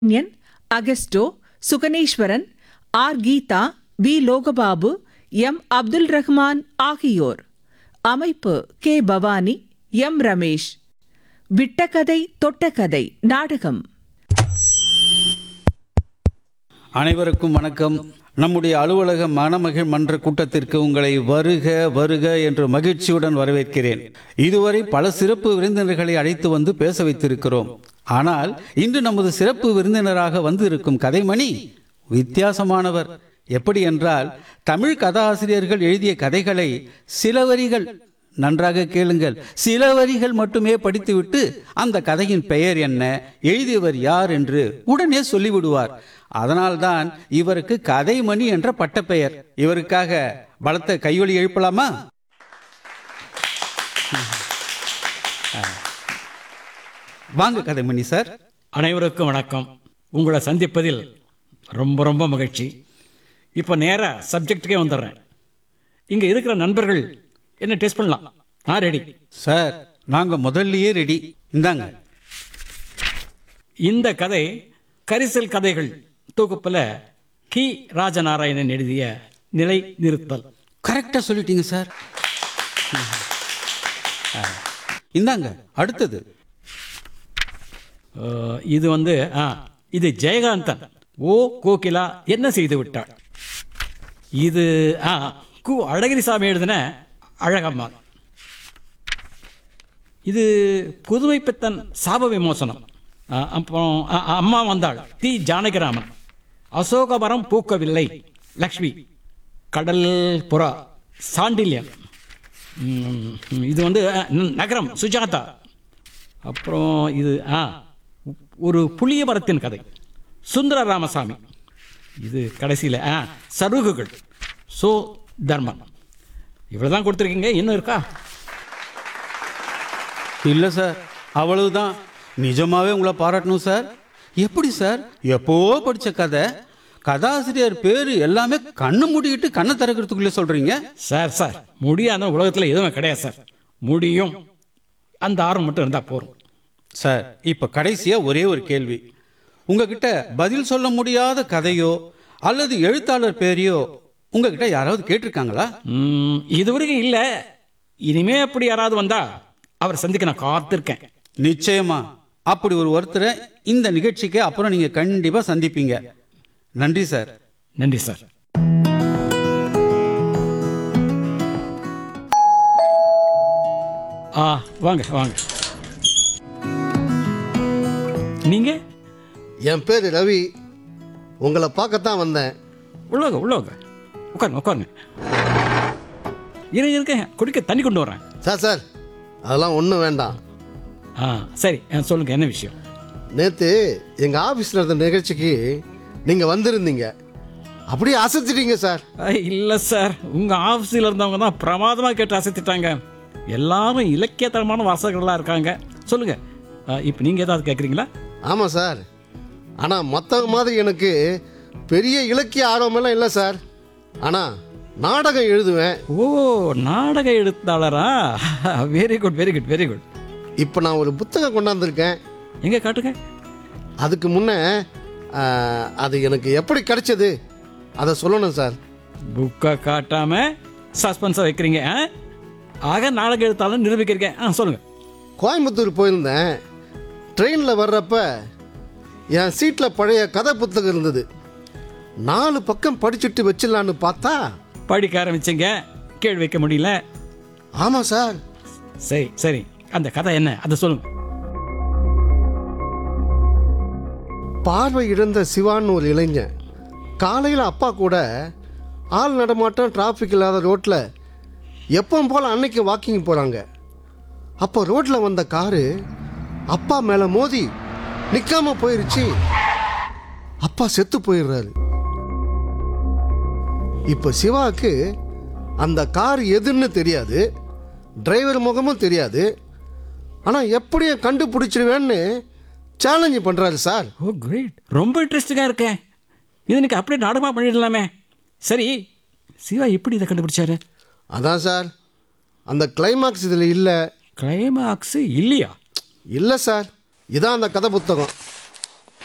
யன் அகஸ்டோ Suganeswaran R Geetha V Logababu M Abdul Rahman ஆகியோர் அமைப்பு கே பவானி எம் ரமேஷ் விட்டகதை தொட்டகதை நாடகம் அனைவருக்கும் வணக்கம் நம்முடைய அலுவலக மணமகிழ் மன்ற கூட்டத்திற்கு உங்களை வருக வருக என்று மகிழ்ச்சியுடன் வரவேற்கிறேன் இதுவரை பல சிறப்பு விருந்தினர்களை அழைத்து வந்து பேச வைத்திருக்கிறோம் ஆனால் இன்று நமது சிறப்பு விருந்தினராக வந்து இருக்கும் கதைமணி வித்தியாசமானவர் எப்படி என்றால் தமிழ் கதாசிரியர்கள் எழுதிய கதைகளை சில வரிகள் நன்றாக கேளுங்கள் சில வரிகள் மட்டுமே படித்துவிட்டு அந்த கதையின் பெயர் என்ன எழுதியவர் யார் என்று உடனே சொல்லிவிடுவார் அதனால்தான் இவருக்கு கதைமணி என்ற பட்டப்பெயர் இவருக்காக பலத்த கையொலி எழுப்பலாமா வாங்க கதைமணி சார் அனைவருக்கும் வணக்கம் உங்களை சந்திப்பதில் ரொம்ப ரொம்ப மகிழ்ச்சி இப்போ நேராக சப்ஜெக்ட்டுக்கே வந்துடுறேன் இங்கே இருக்கிற நண்பர்கள் என்ன டெஸ்ட் பண்ணலாம் நான் ரெடி சார் நாங்க முதல்லயே ரெடி இந்தாங்க இந்த கதை கரிசல் கதைகள் தொகுப்பில் கி ராஜநாராயணன் எழுதிய நிலை நிறுத்தல் கரெக்டா சொல்லிட்டீங்க சார் இந்தாங்க அடுத்தது அஹ், இது வந்து ஆ இது ஜெயகாந்தன் ஓ கோகிலா என்ன செய்து விட்டாள் இது ஆ கு அழகிரிசாமி எழுதின அழகம்மாள் இது புதுமை பித்தன் சாப விமோசனம் ஆ, அப்புறம் ஆ, ஆ, அம்மா வந்தாள் தி ஜானகிராமன் அசோகமரம் பூக்கவில்லை லக்ஷ்மி கடல் புறா சாண்டில்யன் ம், இது வந்து ஆ, ந- நகரம் சுஜாதா அப்புறம் இது ஆ ஒரு புளிய மரத்தின் கதை சுந்தர ராமசாமி இது கடைசியில் ஆ சருகுகள் சோ தர்மன் இவ்வளோதான் கொடுத்துருக்கீங்க இன்னும் இருக்கா இல்ல சார் அவ்வளவுதான் நிஜமாவே உங்களை பாராட்டணும் சார் எப்படி சார் எப்போ படிச்ச கதை கதாசிரியர் பேரு எல்லாமே கண்ணு மூடிக்கிட்டு கண்ணை திறக்கிறதுக்குள்ளே சொல்றீங்க சார் சார் முடியாத உலகத்தில் எதுவும் கிடையாது சார் முடியும் அந்த ஆர்வம் மட்டும் இருந்தால் போதும் சார் இப்ப கடைசியா ஒரே ஒரு கேள்வி உங்ககிட்ட பதில் சொல்ல முடியாத கதையோ அல்லது எழுத்தாளர் பேரையோ உங்ககிட்ட யாராவது கேட்டிருக்காங்களா ம், இதுவரைக்கும் இல்லை இனிமே அப்படி யாராவது வந்தா அவர் சந்திக்க நான் காத்திருக்கேன் நிச்சயமா அப்படி ஒரு ஒருத்தரை இந்த நிகழ்ச்சிக்கு அப்புறம் நீங்க கண்டிப்பா சந்திப்பீங்க நன்றி சார் நன்றி சார் ஆ வாங்க வாங்க நீங்க என் பேர் ரவி உங்களை பார்க்கத்தான் வந்தேன் உள்ளவங்க உள்ளவங்க உட்காருங்க உட்காருங்க இருங்க இருக்கேன் குடிக்க தண்ணி கொண்டு வரேன் சார் சார் அதெல்லாம் ஒன்றும் வேண்டாம் ஆ சரி ஆ, சொல்லுங்க என்ன விஷயம் நேற்று எங்கள் ஆஃபீஸில் இருந்த நிகழ்ச்சிக்கு நீங்கள் வந்திருந்தீங்க அப்படியே அசைச்சிட்டீங்க சார் இல்லை சார் உங்கள் ஆஃபீஸில் இருந்தவங்க தான் பிரமாதமாக கேட்டு அசைத்துட்டாங்க எல்லாரும் இலக்கியத்தனமான வாசகர்களாக இருக்காங்க சொல்லுங்க இப்போ நீங்கள் ஏதாவது கேட்குறீங்களா ஆமாம் சார் ஆனால் மற்றவங்க மாதிரி எனக்கு பெரிய இலக்கிய ஆர்வமெல்லாம் இல்லை சார் ஆனால் நாடகம் எழுதுவேன் ஓ நாடக எழுத்தாளரா very good very good very good இப்போ நான் ஒரு புத்தகம் கொண்டாந்துருக்கேன் எங்கே காட்டுங்க அதுக்கு முன்னே ஆ, அது எனக்கு எப்படி கிடைச்சது அதை சொல்லணும் சார் புக்கை காட்டாம சஸ்பென்ஸாக வைக்கிறீங்க ஆ? ஆக நாடக எழுத்தாளர் நிரூபிக்கிறீங்க ஆ சொல்லுங்க கோயம்புத்தூர் போயிருந்தேன் ட்ரெயினில் வர்றப்ப என் சீட்டில் பழைய கதை புத்தகம் இருந்தது நாலு பக்கம் படிச்சுட்டு வச்சிடலான்னு பார்த்தா படிக்க ஆரம்பிச்சிங்க கேள்வி வைக்க முடியல ஆமாம் சார் சரி சரி அந்த கதை என்ன அதை சொல்லுங்க பார்வை இழந்த சிவான்னு ஒரு இளைஞன் காலையில் அப்பா கூட ஆள் நடமாட்டம் டிராஃபிக் இல்லாத ரோட்டில் எப்பவும் போல் அன்னைக்கு வாக்கிங் போகிறாங்க அப்போ ரோட்டில் வந்த காரு அப்பா மேலே மோதி நிற்காம போயிருச்சு அப்பா செத்து போயிடுறாரு இப்போ சிவாவுக்கு அந்த கார் எதுன்னு தெரியாது டிரைவர் முகமும் தெரியாது ஆனால் எப்படியும் கண்டுபிடிச்சிடுவேன்னு சேலஞ்சு பண்ணுறாரு சார் ஓ கிரேட் ரொம்ப இன்ட்ரெஸ்டிங்காக இருக்கேன் இது எனக்கு அப்படியே நாடகமாக பண்ணிடலாமே சரி சிவா எப்படி இதை கண்டுபிடிச்சாரு அதான் சார் அந்த கிளைமாக்ஸ் இதில் இல்லை கிளைமாக்ஸ் இல்லையா இல்லை சார் இதான் அந்த கதை புத்தகம்